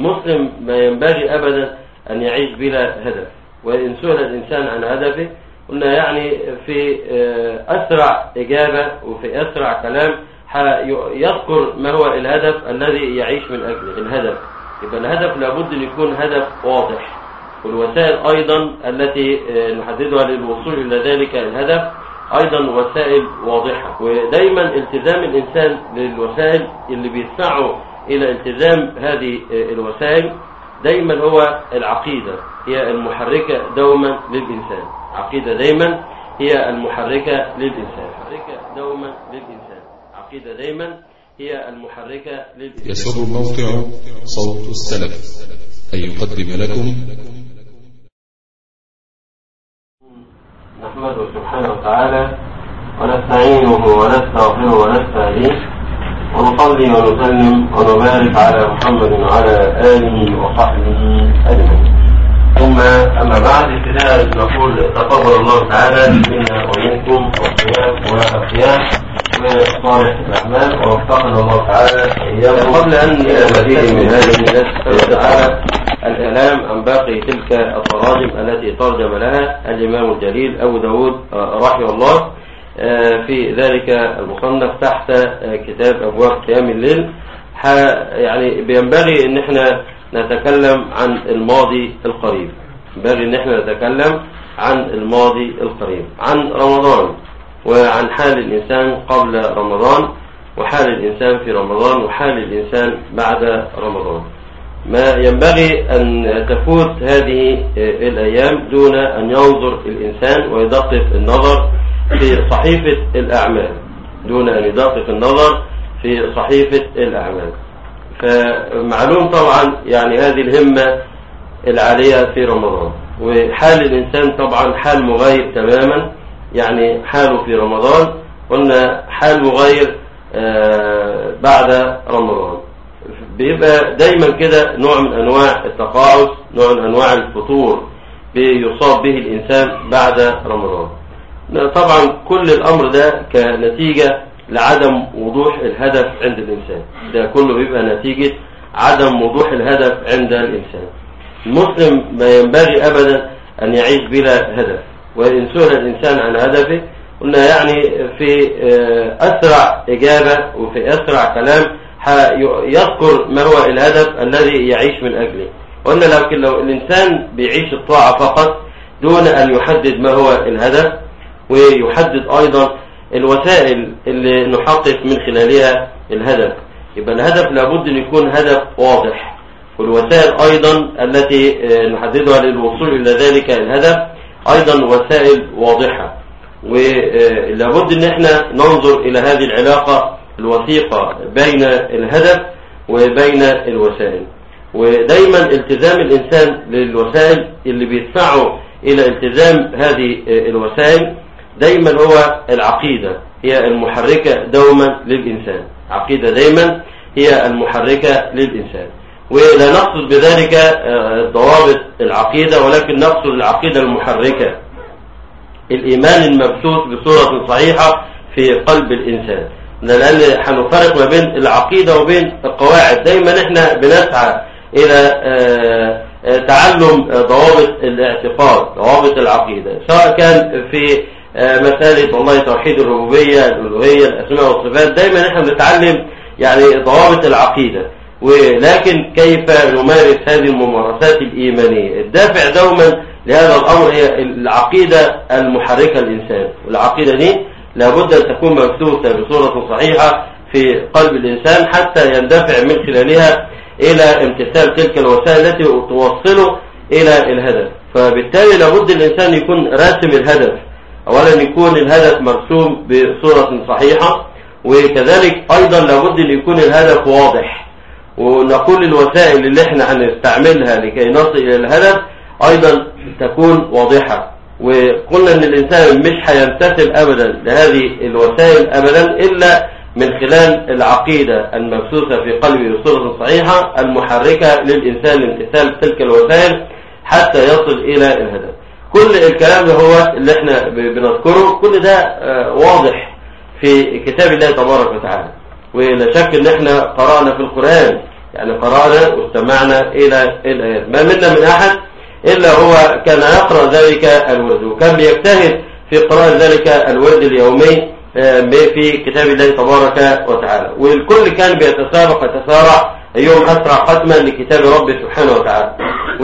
المسلم ما ينبغي أبدا أن يعيش بلا هدف وإن سئل الإنسان عن هدفه قلنا يعني في أسرع إجابة وفي أسرع كلام يذكر ما هو الهدف الذي يعيش من أجله الهدف يبقى الهدف لابد أن يكون هدف واضح والوسائل أيضا التي نحددها للوصول إلى ذلك الهدف أيضا وسائل واضحة ودايما التزام الإنسان للوسائل اللي بيدفعه إلى التزام هذه الوسائل دايما هو العقيدة هي المحركة دوما للإنسان عقيدة دايما هي المحركة للإنسان محركة دوما للإنسان عقيدة دايما هي المحركة للإنسان يسر موقع صوت السلف أن يقدم لكم نحمده سبحانه وتعالى ونستعينه ونستغفره ونستهديه ونصلي ونسلم ونبارك على محمد وعلى آله وصحبه أجمعين ثم أما بعد ابتداء نقول تقبل الله تعالى منا ومنكم والصيام والقيام وصالح الأعمال ووفقنا الله تعالى إياكم قبل أن نبتدئ من هذه نسأل تعالى الكلام عن باقي تلك التراجم التي ترجم لها الإمام الجليل أبو داود رحمه الله في ذلك المصنف تحت كتاب أبواب قيام الليل يعني بينبغي ان احنا نتكلم عن الماضي القريب ينبغي ان احنا نتكلم عن الماضي القريب عن رمضان وعن حال الإنسان قبل رمضان وحال الإنسان في رمضان وحال الإنسان بعد رمضان ما ينبغي أن تفوت هذه الأيام دون أن ينظر الإنسان ويدقق النظر في صحيفة الأعمال دون أن يدقق النظر في صحيفة الأعمال فمعلوم طبعا يعني هذه الهمة العالية في رمضان وحال الإنسان طبعا حال مغاير تماما يعني حاله في رمضان قلنا حال مغاير بعد رمضان بيبقى دايما كده نوع من أنواع التقاعس نوع من أنواع الفطور بيصاب به الإنسان بعد رمضان طبعا كل الأمر ده كنتيجة لعدم وضوح الهدف عند الإنسان ده كله بيبقى نتيجة عدم وضوح الهدف عند الإنسان المسلم ما ينبغي أبدا أن يعيش بلا هدف وإن سئل الإنسان عن هدفه قلنا يعني في أسرع إجابة وفي أسرع كلام يذكر ما هو الهدف الذي يعيش من أجله قلنا لكن لو الإنسان بيعيش الطاعة فقط دون أن يحدد ما هو الهدف ويحدد أيضا الوسائل اللي نحقق من خلالها الهدف يبقى الهدف لابد أن يكون هدف واضح والوسائل أيضا التي نحددها للوصول إلى ذلك الهدف أيضا وسائل واضحة ولابد أن احنا ننظر إلى هذه العلاقة الوثيقة بين الهدف وبين الوسائل ودايما التزام الإنسان للوسائل اللي بيدفعه إلى التزام هذه الوسائل دايما هو العقيدة هي المحركة دوما للإنسان عقيدة دايما هي المحركة للإنسان ولا نقصد بذلك ضوابط العقيدة ولكن نقصد العقيدة المحركة الإيمان المبثوث بصورة صحيحة في قلب الإنسان لأن هنفرق ما بين العقيدة وبين القواعد دايما احنا بنسعى إلى تعلم ضوابط الاعتقاد ضوابط العقيدة سواء كان في مسألة والله توحيد الربوبية الألوهية الأسماء والصفات دايما احنا بنتعلم يعني ضوابط العقيدة ولكن كيف نمارس هذه الممارسات الإيمانية الدافع دوما لهذا الأمر هي العقيدة المحركة الإنسان والعقيدة دي لابد أن تكون مبثوثة بصورة صحيحة في قلب الإنسان حتى يندفع من خلالها إلى امتثال تلك الوسائل التي توصله إلى الهدف فبالتالي لابد الإنسان يكون راسم الهدف أولا يكون الهدف مرسوم بصورة صحيحة وكذلك أيضا لابد أن يكون الهدف واضح ونقول الوسائل اللي احنا هنستعملها لكي نصل إلى الهدف أيضا تكون واضحة وقلنا أن الإنسان مش هيمتثل أبدا لهذه الوسائل أبدا إلا من خلال العقيدة المبثوثة في قلبه بصورة صحيحة المحركة للإنسان لامتثال تلك الوسائل حتى يصل إلى الهدف كل الكلام ده هو اللي احنا بنذكره كل ده واضح في كتاب الله تبارك وتعالى ولا شك ان احنا قرأنا في القرآن يعني قرأنا واستمعنا إلى الآيات ما منا من أحد إلا هو كان يقرأ ذلك الورد وكان بيجتهد في قراءة ذلك الورد اليومي في كتاب الله تبارك وتعالى والكل كان بيتسابق ويتسارع أيهم أسرع ختما لكتاب رب سبحانه وتعالى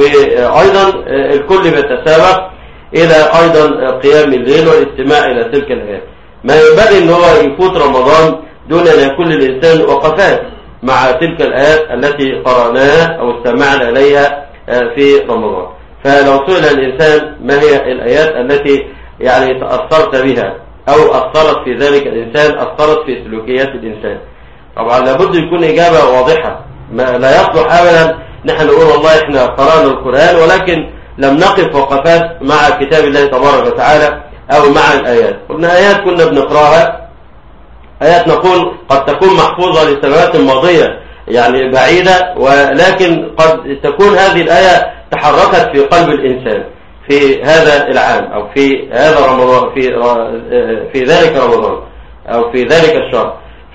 وأيضا الكل بيتسابق إلى أيضا قيام الليل والاستماع إلى تلك الآيات ما ينبغي أن هو يفوت رمضان دون أن يكون للإنسان وقفات مع تلك الآيات التي قرأناها أو استمعنا إليها في رمضان فلو سئل الإنسان ما هي الآيات التي يعني تأثرت بها أو أثرت في ذلك الإنسان أثرت في سلوكيات الإنسان طبعا لابد يكون إجابة واضحة ما لا يصلح أبدا نحن نقول والله إحنا قرأنا القرآن ولكن لم نقف وقفات مع كتاب الله تبارك وتعالى أو مع الآيات قلنا آيات كنا بنقرأها آيات نقول قد تكون محفوظة لسنوات ماضية يعني بعيدة ولكن قد تكون هذه الآية تحركت في قلب الإنسان في هذا العام أو في هذا رمضان في في ذلك رمضان أو في ذلك الشهر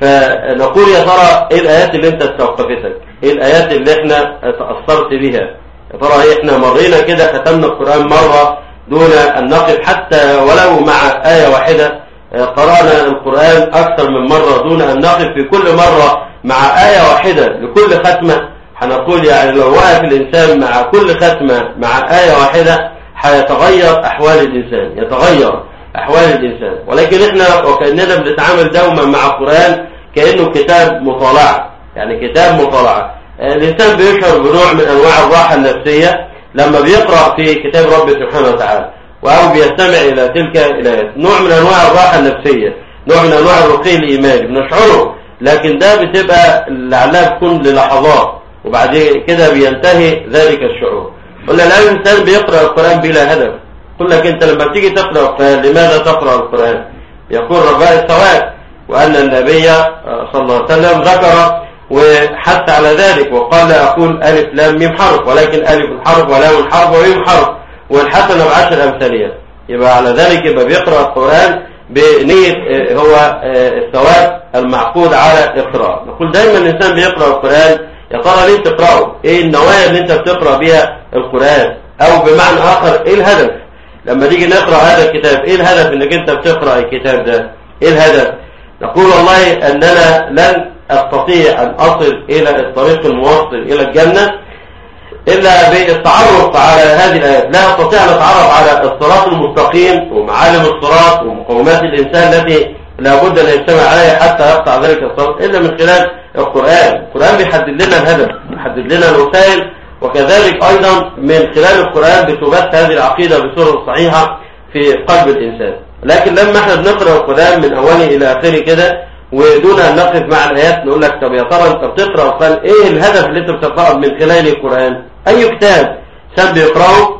فنقول يا ترى إيه الآيات اللي أنت استوقفتك إيه الآيات اللي إحنا تأثرت بها يا ترى إيه إحنا مرينا كده ختمنا القرآن مرة دون أن نقف حتى ولو مع آية واحدة قرأنا القرآن أكثر من مرة دون أن نقف في كل مرة مع آية واحدة لكل ختمة هنقول يعني لو وقف الإنسان مع كل ختمة مع آية واحدة هيتغير أحوال الإنسان يتغير أحوال الإنسان ولكن إحنا وكأننا بنتعامل دوما مع القرآن كأنه كتاب مطالعة يعني كتاب مطالعة الإنسان بيشعر بنوع من أنواع الراحة النفسية لما بيقرأ في كتاب رب سبحانه وتعالى أو بيستمع إلى تلك الآيات نوع من أنواع الراحة النفسية نوع من أنواع الرقي الإيماني بنشعره لكن ده بتبقى لعلها تكون للحظات وبعد كده بينتهي ذلك الشعور قلنا الآن الإنسان بيقرأ القرآن بلا هدف قل لك أنت لما بتيجي تقرأ فلماذا تقرأ القرآن يقول رجاء الثواب وأن النبي صلى الله عليه وسلم ذكر وحتى على ذلك وقال لا أقول ألف لام ميم حرف ولكن ألف حرف ولام حرف وميم حرف والحسنة بعشر أمثالية يبقى على ذلك يبقى بيقرأ القرآن بنية هو الثواب المعقود على القراءة نقول دايما الإنسان بيقرأ القرآن يا ترى ليه بتقرأه ايه النوايا اللي انت بتقرأ بيها القرآن او بمعنى اخر ايه الهدف لما نيجي نقرأ هذا الكتاب ايه الهدف انك انت بتقرأ الكتاب ده ايه الهدف نقول والله اننا لن استطيع ان اصل الى الطريق الموصل الى الجنة الا بالتعرف على هذه الايات لا استطيع ان اتعرف على الصراط المستقيم ومعالم الصراط ومقومات الانسان التي لابد ان يجتمع عليها حتى يقطع ذلك الصراط الا من خلال القرآن القرآن بيحدد لنا الهدف بيحدد لنا الوسائل وكذلك أيضا من خلال القرآن بتبث هذه العقيدة بصورة صحيحة في قلب الإنسان لكن لما احنا بنقرأ القرآن من أوله إلى آخره كده ودون أن نقف مع الآيات نقول لك طب يا ترى أنت بتقرأ القرآن إيه الهدف اللي أنت بتقرأه من خلال القرآن أي كتاب سام بيقرأه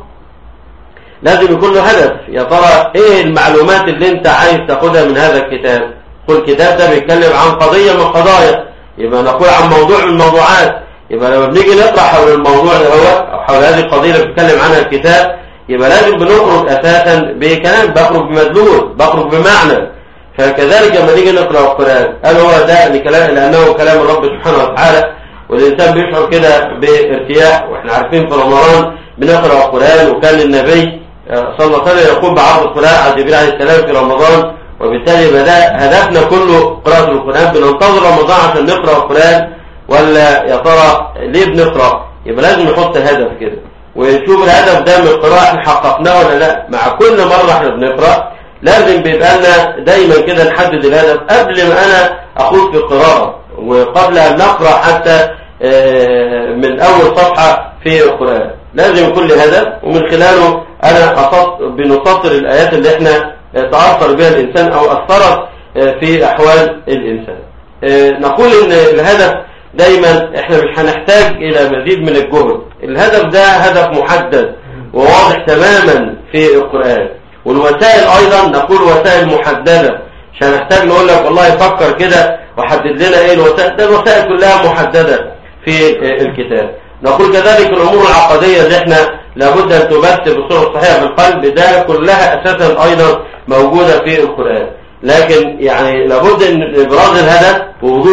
لازم يكون له هدف يا ترى إيه المعلومات اللي أنت عايز تاخدها من هذا الكتاب كل كتاب ده بيتكلم عن قضية من قضايا يبقى نقول عن موضوع من الموضوعات يبقى لما بنيجي نقرأ حول الموضوع ده هو أو حول هذه القضية اللي بيتكلم عنها الكتاب يبقى لازم بنخرج أساسا بكلام بخرج بمدلول بخرج بمعنى فكذلك لما نيجي نقرأ القرآن هل هو ده لكلام لأنه كلام الرب سبحانه وتعالى والإنسان بيشعر كده بارتياح وإحنا عارفين في رمضان بنقرأ القرآن وكان النبي صلى الله عليه وسلم يقوم بعرض القرآن على جبريل عليه السلام في رمضان وبالتالي بدأ هدفنا كله قراءة القرآن بننتظر رمضان عشان نقرأ القرآن ولا يا ترى ليه بنقرأ يبقى لازم نحط هدف كده ونشوف الهدف ده من القراءة احنا حققناه ولا لا مع كل مرة احنا بنقرأ لازم بيبقى لنا دايما كده نحدد الهدف قبل ما انا اخوض في القراءة وقبل ان نقرأ حتى من اول صفحة في القرآن لازم يكون لي هدف ومن خلاله انا بنسطر الايات اللي احنا تأثر بها الإنسان أو أثرت في أحوال الإنسان نقول إن الهدف دايما إحنا مش هنحتاج إلى مزيد من الجهد الهدف ده هدف محدد وواضح تماما في القرآن والوسائل أيضا نقول وسائل محددة مش هنحتاج نقول لك والله فكر كده وحدد لنا إيه الوسائل ده الوسائل كلها محددة في الكتاب نقول كذلك الأمور العقدية اللي احنا لابد أن تمثل بصورة صحيحة في القلب ده كلها أساسا أيضا موجودة في القرآن لكن يعني لابد أن إبراز الهدف ووضوحه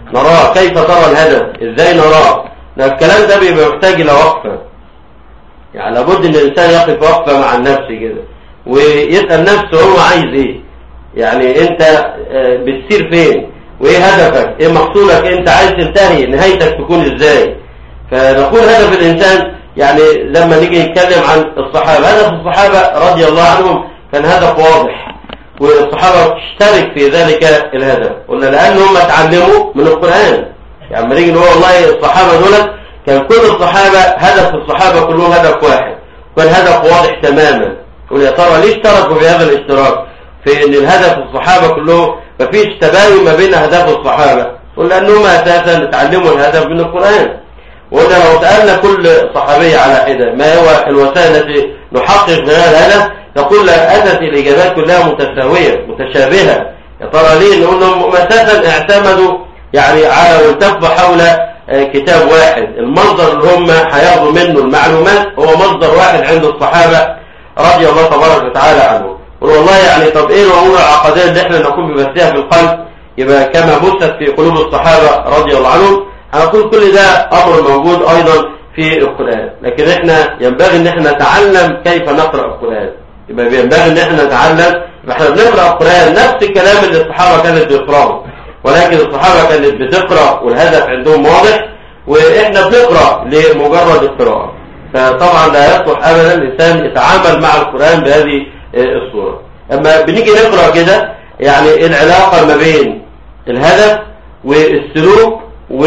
نراه كيف ترى الهدف ازاي نراه ده الكلام ده بيبقى محتاج الى وقفه يعني لابد ان الانسان يقف وقفه مع النفس كده ويسال نفسه هو عايز ايه يعني انت آه، بتسير فين وايه هدفك ايه مقصودك انت عايز تنتهي نهايتك تكون ازاي فنقول هدف الانسان يعني لما نيجي نتكلم عن الصحابه هدف الصحابه رضي الله عنهم كان هدف واضح والصحابه تشترك في ذلك الهدف قلنا لان هم اتعلموا من القران يعني لما نيجي نقول والله الصحابه دول كان كل الصحابه هدف الصحابه كلهم هدف واحد كان هدف واضح تماما قل يا ترى ليش اشتركوا في هذا الاشتراك في ان الهدف الصحابه كلهم مفيش تباين ما بين اهداف الصحابه قل لانهم اساسا اتعلموا الهدف من القران وقلنا لو سالنا كل صحابي على حده ما هو الوسائل التي نحقق منها الهدف تقول لا اتت الاجابات كلها متساويه متشابهه يا ترى ليه لانهم اساسا اعتمدوا يعني على والتفوا حول آه، كتاب واحد المصدر اللي هم هياخدوا منه المعلومات هو مصدر واحد عند الصحابه رضي الله تبارك وتعالى عنهم قل والله يعني طب ايه الامور العقديه اللي احنا نكون بنبثها في القلب يبقى كما بثت في قلوب الصحابه رضي الله عنهم هنقول كل ده امر موجود ايضا في القران لكن احنا ينبغي ان احنا نتعلم كيف نقرا القران يبقى ينبغي ان احنا نتعلم يبقى احنا بنقرا القران نفس الكلام اللي الصحابه كانت بيقراوا ولكن الصحابه كانت بتقرا والهدف عندهم واضح واحنا بنقرا لمجرد القراءه فطبعا لا يصلح ابدا الانسان يتعامل مع القران بهذه الصوره اما بنيجي نقرا كده يعني العلاقه ما بين الهدف والسلوك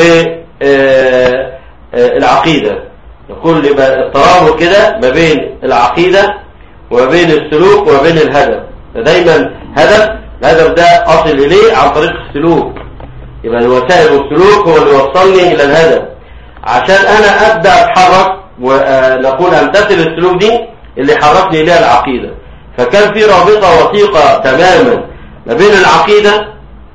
والعقيده نقول يبقى الترابط كده ما بين العقيده وما بين السلوك وما بين الهدف دايما هدف الهدف ده اصل اليه عن طريق السلوك يبقى الوسائل والسلوك هو اللي يوصلني الى الهدف عشان انا ابدا اتحرك ونقول امتثل السلوك دي اللي حركني اليها العقيده فكان في رابطه وثيقه تماما ما بين العقيده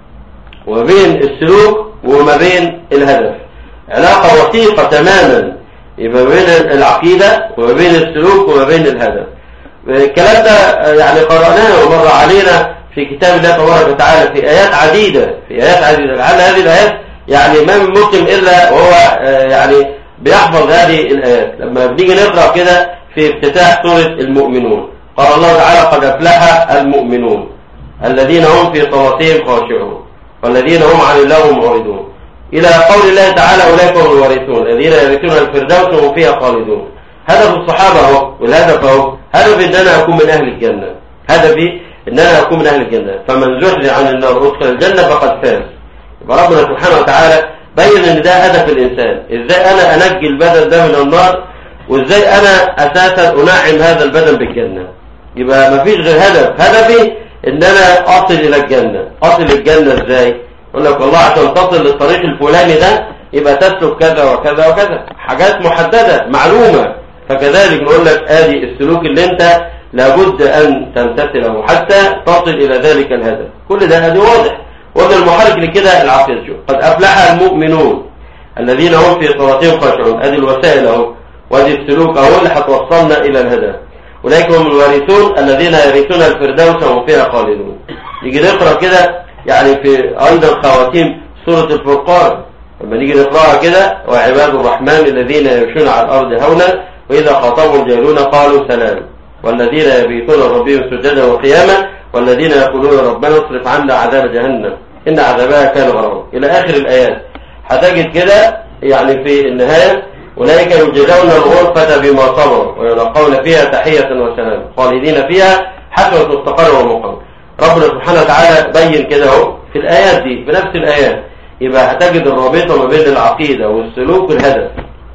وما بين السلوك وما بين الهدف علاقه وثيقه تماما يبقى ما بين العقيده وما بين السلوك وما بين الهدف الكلام ده يعني قرأناه ومر علينا في كتاب الله تبارك وتعالى في آيات عديدة في آيات عديدة لعل هذه الآيات يعني ما من مسلم إلا وهو آه، يعني بيحفظ هذه الآيات لما بنيجي نقرأ كده في افتتاح سورة المؤمنون قال الله تعالى قد أفلح المؤمنون الذين هم في صلاتهم خاشعون والذين هم عن اللغو معرضون إلى قول الله تعالى أولئك هم الوارثون الذين يرثون الفردوس وهم فيها خالدون هدف الصحابة اهو والهدف اهو هدف ان انا اكون من اهل الجنة هدفي ان انا اكون من اهل الجنة فمن زحزح عن النار وادخل الجنة فقد فاز يبقى ربنا سبحانه وتعالى بين ان ده هدف الانسان ازاي انا انجي البدن ده من النار وازاي انا اساسا انعم هذا البدن بالجنة يبقى مفيش غير هدف هدفي ان انا اصل الى الجنة اصل الجنة ازاي يقول لك والله عشان تصل للطريق الفلاني ده يبقى تسلك كذا وكذا وكذا حاجات محددة معلومة فكذلك نقول لك ادي السلوك اللي انت لابد ان تمتثله حتى تصل الى ذلك الهدف كل ده ادي واضح وان المحرك لكده العقيده شوف قد افلح المؤمنون الذين هم في صلاتهم خاشعون ادي الوسائل اهو وادي السلوك اهو اللي هتوصلنا الى الهدف اولئك هم الوارثون الذين يرثون الفردوس وهم فيها خالدون نيجي نقرا كده يعني في ايضا خواتيم سوره الفرقان لما نيجي نقراها كده وعباد الرحمن الذين يمشون على الارض هونا واذا خاطبوا الجاهلون قالوا سلام والذين يبيتون ربهم سجدا وقياما والذين يقولون ربنا اصرف عنا عذاب جهنم ان عذابها كان غراما الى اخر الايات هتجد كده يعني في النهايه اولئك يجزون الغرفه بما صبروا ويلقون فيها تحيه وسلام خالدين فيها حسنه مستقر ومقام ربنا سبحانه وتعالى بين كده اهو في الايات دي بنفس الايات يبقى هتجد الرابطه ما بين العقيده والسلوك والهدف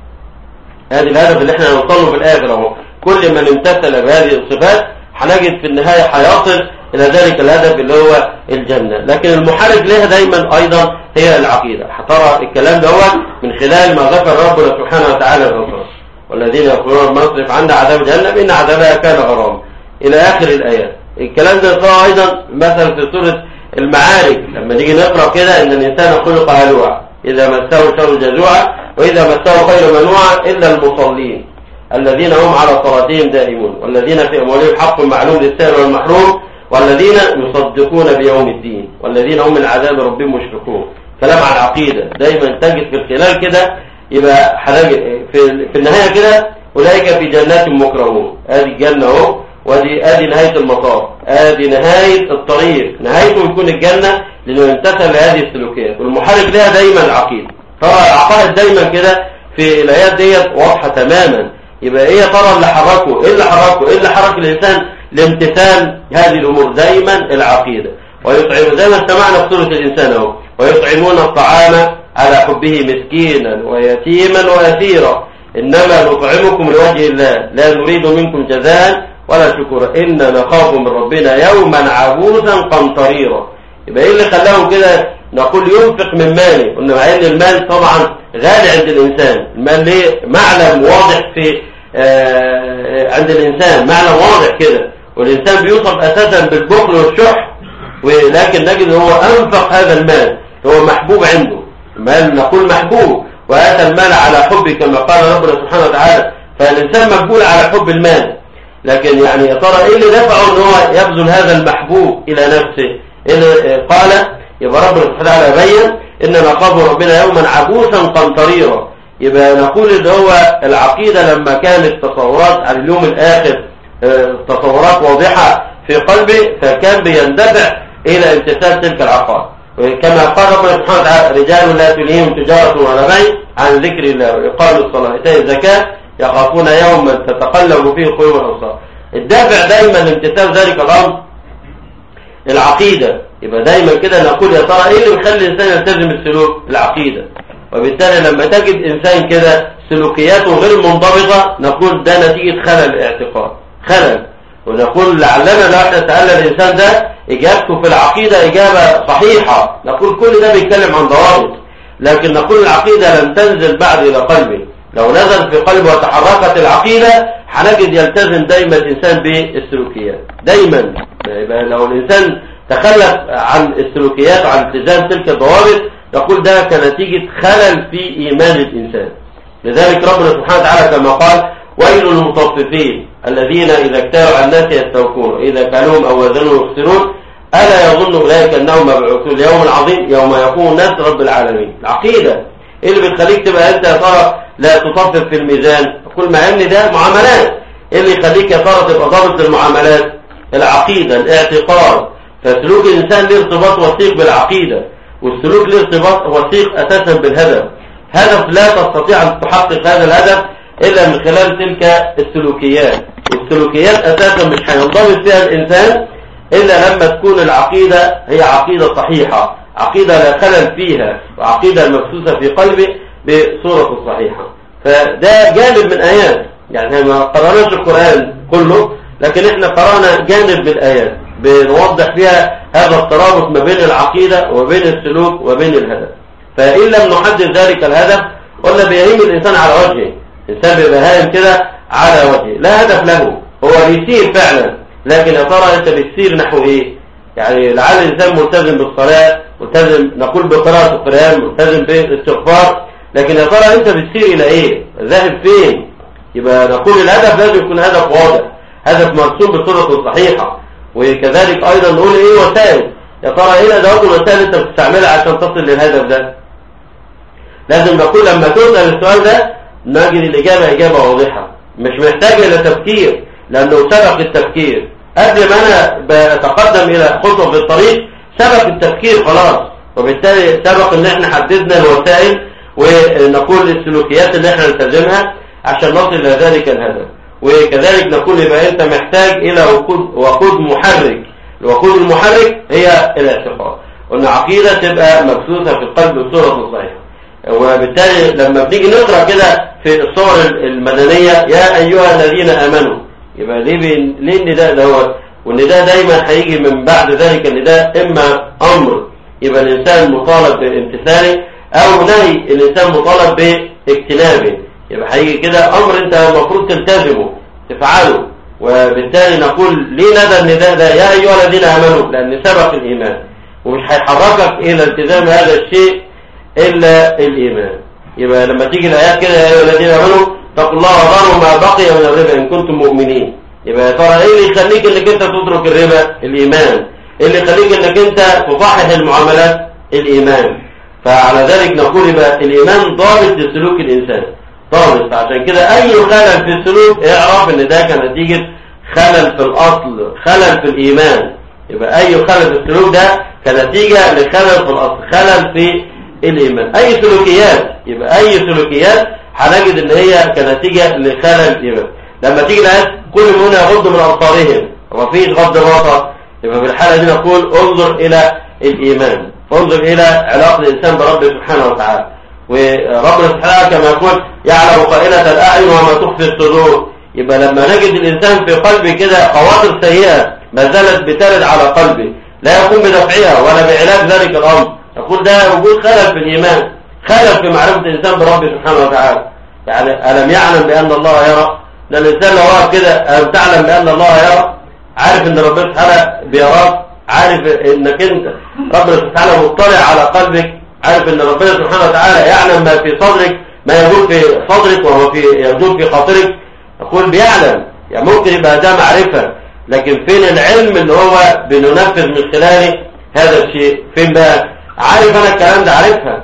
هذه الهدف اللي احنا هنوصل له في الاخر اهو كل من امتثل بهذه الصفات هنجد في النهايه هيصل الى ذلك الهدف اللي هو الجنه لكن المحرك لها دايما ايضا هي العقيده هترى الكلام ده من خلال ما ذكر ربنا سبحانه وتعالى في القران والذين يقولون نصرف عنا عذاب جهنم ان عذابها كان غرام الى اخر الايات الكلام ده ترى ايضا مثلا في سوره المعارك لما نيجي نقرا كده ان الانسان خلق هلوعا اذا مسه الشر جزوعا واذا مسه خير منوعا الا المصلين الذين هم على صلاتهم دائمون والذين في اموالهم حق معلوم للسائل والمحروم والذين يصدقون بيوم الدين والذين هم من عذاب ربهم مشفقون كلام عن العقيدة دايما تجد في الخلال كده يبقى حراج في, في النهاية كده أولئك في جنات مكرمون ادي الجنة اهو وادي ادي نهاية المطاف ادي نهاية الطريق نهايته يكون الجنة لانه يمتثل لهذه السلوكيات والمحرك لها دايما العقيدة ترى العقائد دايما كده في الايات ديت واضحة تماما يبقى ايه يا ترى اللي حركه ايه اللي حركه ايه اللي حرك الانسان لامتثال هذه الامور دايما العقيدة ويطعم زي ما استمعنا في سورة الانسان اهو ويطعمون الطعام على حبه مسكينا ويتيما واسيرا انما نطعمكم لوجه الله لا نريد منكم جزاء ولا شكورا إنا نخاف من ربنا يوما عبوسا قمطريرا يبقى ايه اللي خلاهم كده نقول ينفق من ماله قلنا مع ان المال طبعا غالي عند الانسان المال ليه معلم واضح في آه عند الانسان معلم واضح كده والانسان بيوصف اساسا بالبخل والشح ولكن نجد هو انفق هذا المال هو محبوب عنده المال نقول محبوب واتى المال على حبه كما قال ربنا سبحانه وتعالى فالانسان مقبول على حب المال لكن يعني يا ترى ايه اللي دفعه ان هو يبذل هذا المحبوب الى نفسه اللي قال يبقى ربنا سبحانه وتعالى بين انما نخاف ربنا يوما عبوسا قمطريرا يبقى نقول ان هو العقيده لما كانت تصورات عن اليوم الاخر تصورات واضحه في قلبه فكان بيندفع الى امتثال تلك العقائد كما قال ربنا سبحانه وتعالى رجال لا تلهيهم تجاره ولا بيع عن ذكر الله واقام الصلاه وايتاء الزكاه يخافون يوما تتقلب فيه القلوب والابصار الدافع دايما لامتثال ذلك الامر العقيده يبقى دايما كده نقول يا ترى ايه اللي بيخلي الانسان يلتزم السلوك العقيده وبالتالي لما تجد انسان كده سلوكياته غير منضبطه نقول ده نتيجه خلل الاعتقاد خلل ونقول لعلنا لو احنا سالنا الانسان ده اجابته في العقيده اجابه صحيحه نقول كل ده بيتكلم عن ضوابط لكن نقول العقيده لم تنزل بعد الى قلبه لو نزل في قلبه وتحركت العقيدة هنجد يلتزم دايما الإنسان بالسلوكيات دايما يبقى لو الإنسان تخلف عن السلوكيات وعن التزام تلك الضوابط يقول ده كنتيجة خلل في إيمان الإنسان لذلك ربنا سبحانه وتعالى كما قال ويل للمطففين الذين إذا اكتالوا على الناس يستوفون إذا كانوهم أو وزنوا يخسرون ألا يظن أولئك أنهم مبعوثون ليوم عظيم يوم يقوم الناس رب العالمين العقيدة إيه اللي بتخليك تبقى أنت يا ترى لا تطفف في الميزان كل مع ان ده معاملات ايه اللي يخليك يا ترى تبقى ضابط المعاملات العقيدة الاعتقاد فسلوك الانسان له ارتباط وثيق بالعقيدة والسلوك له ارتباط وثيق اساسا بالهدف هدف لا تستطيع ان تحقق هذا الهدف الا من خلال تلك السلوكيات والسلوكيات اساسا مش هينضبط فيها الانسان الا لما تكون العقيدة هي عقيدة صحيحة عقيدة لا خلل فيها وعقيدة مبثوثة في قلبه بصورة صحيحة فده جانب من آيات يعني ما قرأناش القرآن كله لكن احنا قرأنا جانب من الآيات بنوضح فيها هذا الترابط ما بين العقيدة وبين السلوك وبين الهدف فإن لم نحدد ذلك الهدف قلنا بيهيم الإنسان على وجهه الإنسان بيبقى هايم كده على وجهه لا هدف له هو بيسير فعلا لكن يا ترى أنت بتسير نحو إيه يعني لعل الإنسان ملتزم بالصلاة ملتزم نقول بقراءة القرآن ملتزم بالاستغفار لكن يا ترى انت بتسير الى ايه ذاهب فين يبقى نقول الهدف لازم يكون هدف واضح هدف مرسوم بصورة صحيحة وكذلك ايضا نقول ايه وسائل يا ترى ايه الادوات والوسائل انت بتستعملها عشان تصل للهدف ده لازم نقول لما تسأل السؤال ده نجد الاجابة اجابة واضحة مش محتاج الى تفكير لانه سبق التفكير قبل ما انا بتقدم الى خطوة في الطريق سبق التفكير خلاص وبالتالي سبق ان احنا حددنا الوسائل ونقول السلوكيات اللي احنا نلتزمها عشان نصل الى ذلك الهدف وكذلك نقول يبقى انت محتاج الى وقود وقود محرك الوقود المحرك هي الاعتقاد قلنا عقيدة تبقى مبثوثة في القلب بصورة صحيحة وبالتالي لما بنيجي نقرأ كده في الصور المدنية يا أيها الذين آمنوا يبقى ليه بين... ليه النداء دوت والنداء دايما هيجي من بعد ذلك النداء إما أمر يبقى الإنسان مطالب بامتثاله أو نهي الإنسان مطالب باجتنابه يبقى هيجي كده أمر أنت المفروض تلتزمه تفعله وبالتالي نقول ليه ندى النداء ده يا أيها الذين آمنوا لأن سبق الإيمان ومش هيحركك إلى التزام هذا الشيء إلا الإيمان يبقى لما تيجي الآيات كده يا أيها الذين آمنوا اتقوا الله وذروا ما بقي من الربا إن كنتم مؤمنين يبقى يا ترى إيه اللي يخليك إنك أنت تترك الربا الإيمان إيه اللي يخليك إنك أنت تصحح المعاملات الإيمان فعلى ذلك نقول يبقى الإيمان ضابط لسلوك الإنسان ضابط عشان كده أي خلل في السلوك اعرف إن ده كان نتيجة خلل في الأصل خلل في الإيمان يبقى أي خلل في السلوك ده كنتيجة لخلل في الأصل خلل في الإيمان أي سلوكيات يبقى أي سلوكيات هنجد إن هي كنتيجة لخلل الإيمان لما تيجي الآيات كل من هنا يغض من أبصارهم ومفيش غض بصر يبقى في الحالة دي نقول انظر إلى الإيمان انظر إلى علاقة الإنسان بربه سبحانه وتعالى وربنا سبحانه كما يقول يعلم قائلة الأعين وما تخفي الصدور يبقى لما نجد الإنسان في قلبه كده خواطر سيئة ما زالت بترد على قلبه لا يقوم بدفعها ولا بعلاج ذلك الأمر يقول ده وجود خلل في الإيمان خلل في معرفة الإنسان بربه سبحانه وتعالى يعني ألم يعلم بأن الله يرى ده الإنسان لو واقف كده ألم تعلم بأن الله يرى عارف ان ربنا سبحانه بيراك عارف انك انت ربنا سبحانه مطلع على قلبك عارف ان ربنا سبحانه وتعالى يعلم ما في صدرك ما يدور في صدرك وما في يدور في خاطرك يقول بيعلم يعني ممكن يبقى ده معرفة لكن فين العلم اللي هو بننفذ من خلاله هذا الشيء فين بقى عارف انا الكلام ده عارفها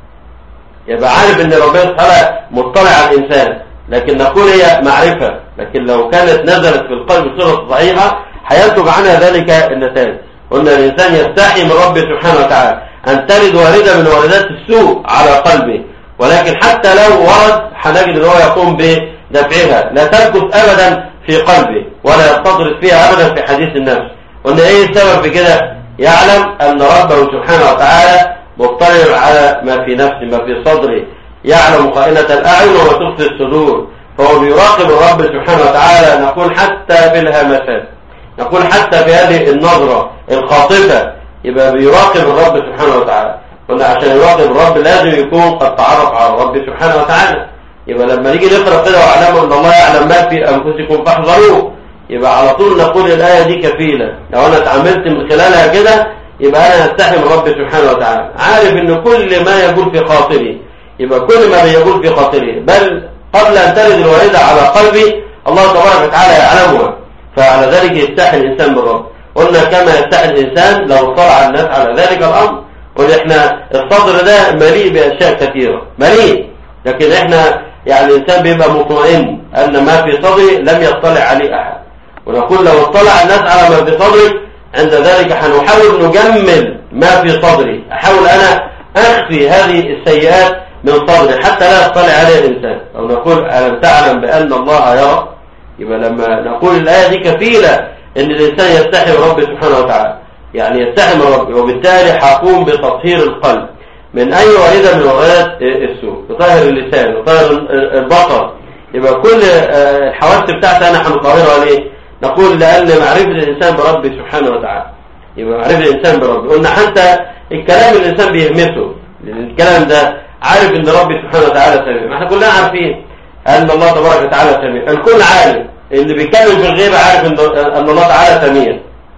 يبقى عارف ان ربنا سبحانه مطلع على الانسان لكن نقول هي معرفة لكن لو كانت نزلت في القلب بصورة صحيحة هينتج عنها ذلك النتائج قلنا الإنسان يستحي من ربه سبحانه وتعالى أن تلد واردة من واردات السوء على قلبه ولكن حتى لو ورد هنجد ان هو يقوم بدفعها لا تمكث أبدا في قلبه ولا يستطرد فيها أبدا في حديث النفس قلنا إيه السبب في كده يعلم أن ربه سبحانه وتعالى مطلع على ما في نفسه ما في صدره يعلم خائنة الأعين وما تخفي الصدور فهو بيراقب الرب سبحانه وتعالى نقول حتى في الهمسات نقول حتى في هذه النظرة الخاطفة يبقى بيراقب الرب سبحانه وتعالى قلنا عشان يراقب الرب لازم يكون قد تعرف على الرب سبحانه وتعالى يبقى لما نيجي نقرأ كده واعلموا ان الله يعلم ما في انفسكم فاحذروه يبقى على طول نقول الآية دي كفيلة لو انا اتعاملت من خلالها كده يبقى انا استحي من رب سبحانه وتعالى عارف ان كل ما يقول في خاطري يبقى كل ما يقول في خاطري بل قبل أن ترد الوالدة على قلبي الله تبارك وتعالى يعلمها فعلى ذلك يستحي الإنسان بالرب قلنا كما يستحي الإنسان لو اطلع الناس على ذلك الأمر قلنا احنا الصدر ده مليء بأشياء كثيرة مليء لكن احنا يعني الإنسان بيبقى مطمئن أن ما في صدري لم يطلع عليه أحد ونقول لو اطلع الناس على ما في صدري عند ذلك هنحاول نجمل ما في صدري أحاول أنا أخفي هذه السيئات من صدره حتى لا يطلع عليه الإنسان أو نقول ألم تعلم بأن الله يرى يبقى لما نقول الآية دي كفيلة أن الإنسان يستحي من ربه سبحانه وتعالى يعني يستحي من ربه وبالتالي هقوم بتطهير القلب من أي واحدة من وغايات السوء يطهر اللسان يطهر البطر يبقى كل الحواس بتاعتي أنا هنطهرها ليه نقول لأن معرفة الإنسان بربه سبحانه وتعالى يبقى معرفة الإنسان بربه قلنا حتى الكلام الإنسان بيهمسه لأن الكلام ده عارف ان ربي سبحانه وتعالى سميع ما احنا كلنا عارفين ان الله تبارك وتعالى سميع الكل عارف اللي بيتكلم في الغيبة عارف ان ان الله تعالى سميع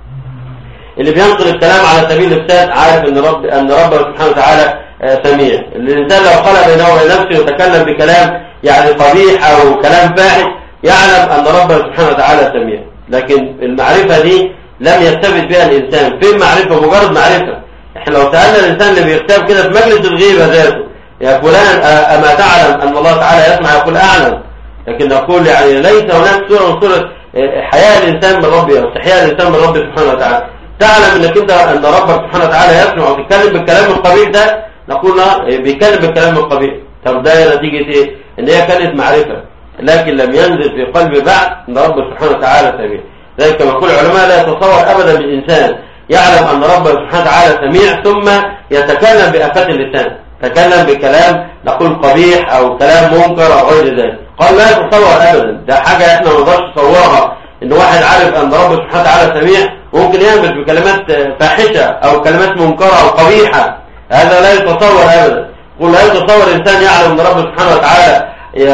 اللي بينقل الكلام على سبيل الافساد عارف ان رب ان ربه سبحانه وتعالى سميع الانسان لو قال بينه وبين نفسه وتكلم بكلام يعني قبيح او كلام فاحش يعلم ان ربه سبحانه وتعالى سميع لكن المعرفة دي لم يستفد بها الانسان فين معرفة مجرد معرفة احنا لو سألنا الانسان اللي بيكتب كده في مجلس الغيبة ذاته يا فلان أما تعلم أن الله تعالى يسمع يقول أعلم لكن نقول يعني ليس هناك سورة من سورة حياة الإنسان من ربه أو استحياء الإنسان من ربه سبحانه وتعالى تعلم أنك أنت أن ربك سبحانه وتعالى يسمع وتتكلم بالكلام القبيح ده نقول لا بيتكلم بالكلام القبيح طب ده نتيجة إيه؟ إن هي كانت معرفة لكن لم ينزل في قلبي بعد أن ربه سبحانه وتعالى سميع ذلك كما يقول العلماء لا يتصور أبدا بالإنسان يعلم أن ربه سبحانه وتعالى سميع ثم يتكلم بآفات اللسان تكلم بكلام نقول قبيح او كلام منكر او غير ذلك قال لا يتصور ابدا ده حاجة احنا ما نقدرش نصورها ان واحد عارف ان رب سبحانه وتعالى سميع ممكن يعمل بكلمات فاحشة او كلمات منكرة او قبيحة هذا لا يتصور ابدا قل لا يتصور انسان يعلم ان رب سبحانه وتعالى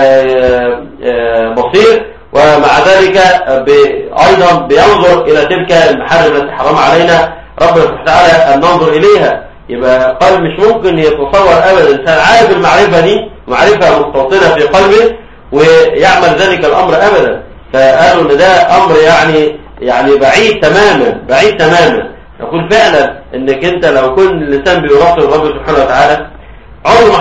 بصير ومع ذلك ايضا بينظر الى تلك المحارم التي حرم علينا رب سبحانه وتعالى ان ننظر اليها يبقى قلب مش ممكن يتصور ابدا الانسان عارف المعرفة دي معرفة مستوطنة في قلبه ويعمل ذلك الامر ابدا فقالوا ان ده امر يعني يعني بعيد تماما بعيد تماما نقول فعلا انك انت لو كل الانسان بيراقب الرب سبحانه وتعالى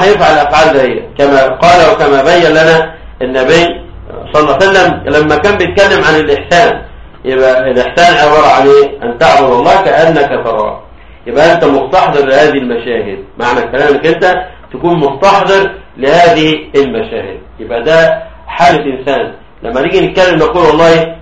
هيفعل الافعال دي كما قال وكما بين لنا النبي صلى الله عليه وسلم لما كان بيتكلم عن الاحسان يبقى الاحسان عباره عن ايه ان تعبد الله كانك تراه يبقى انت مستحضر لهذه المشاهد معنى كلامك انت تكون مستحضر لهذه المشاهد يبقى ده حالة انسان لما نيجي نتكلم نقول والله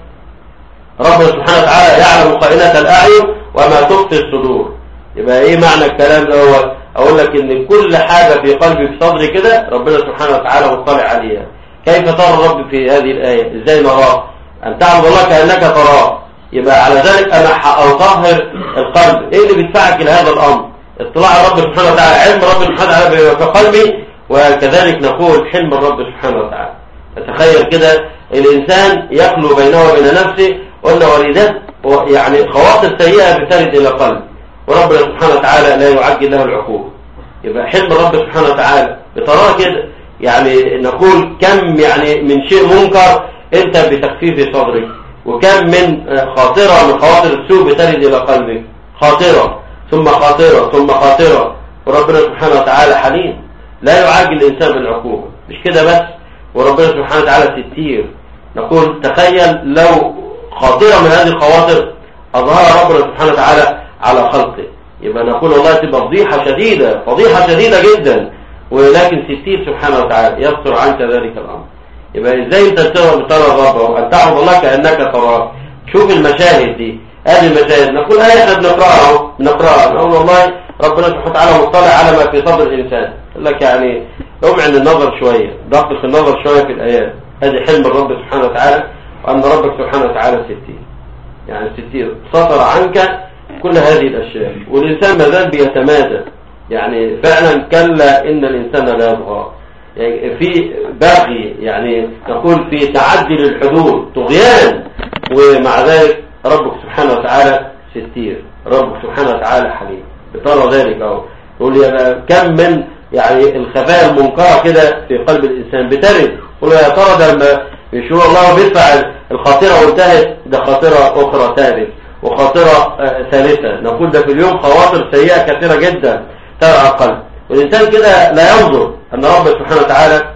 ربنا سبحانه وتعالى يعلم خائنة الاعين وما تخفي الصدور يبقى ايه معنى الكلام ده هو اقول لك ان كل حاجة في قلبي في صدري كده ربنا سبحانه وتعالى مطلع عليها كيف ترى الرب في هذه الآية ازاي نراه ان تعبد الله كأنك تراه يبقى على ذلك انا اطهر القلب ايه اللي بيدفعك الى هذا الامر اطلاع الرب سبحانه وتعالى علم الرب سبحانه وتعالى في قلبي وكذلك نقول حلم الرب سبحانه وتعالى تخيل كده الانسان يخلو بينه وبين نفسه قلنا وليدات يعني خواطر سيئة بترد الى قلب وربنا سبحانه وتعالى لا يعجل له العقوبة يبقى حلم الرب سبحانه وتعالى بتراه كده يعني نقول كم يعني من شيء منكر انت بتخفيه في صدرك وكم من خاطرة من خواطر السوء بترد الى قلبك خاطرة ثم خاطرة ثم خاطرة وربنا سبحانه وتعالى حليم لا يعاجل الإنسان بالعقوبة مش كده بس وربنا سبحانه وتعالى ستير نقول تخيل لو خاطرة من هذه الخواطر أظهرها ربنا سبحانه وتعالى على خلقه يبقى نقول والله تبقى فضيحة شديدة فضيحة شديدة جدا ولكن ستير سبحانه وتعالى يستر عنك ذلك الأمر يبقى ازاي انت ترى ترى الرب ان تعبد الله كانك تراه شوف المشاهد دي هذه المشاهد نقول ايه احنا بنقراها بنقراها نقول والله ربنا سبحانه وتعالى مطلع على ما في صدر الانسان يقول لك يعني امعن النظر شويه دقق النظر شويه في الايات هذه حلم الرب سبحانه وتعالى وان ربك سبحانه وتعالى ستير يعني ستير سطر عنك كل هذه الاشياء والانسان ما زال بيتمادى يعني فعلا كلا ان الانسان لا يطغى يعني في باقي يعني نقول في تعدي للحدود طغيان ومع ذلك ربك سبحانه وتعالى ستير ربك سبحانه وتعالى حليم بترى ذلك اهو يقول لي كم من يعني الخفايا المنكره كده في قلب الانسان بترد يقول يا ترى ده لما يشوف الله بيدفع الخاطره وانتهت ده خاطره اخرى ثالث وخاطره ثالثه نقول ده في اليوم خواطر سيئه كثيره جدا ترعى القلب والإنسان كده لا ينظر أن رب سبحانه وتعالى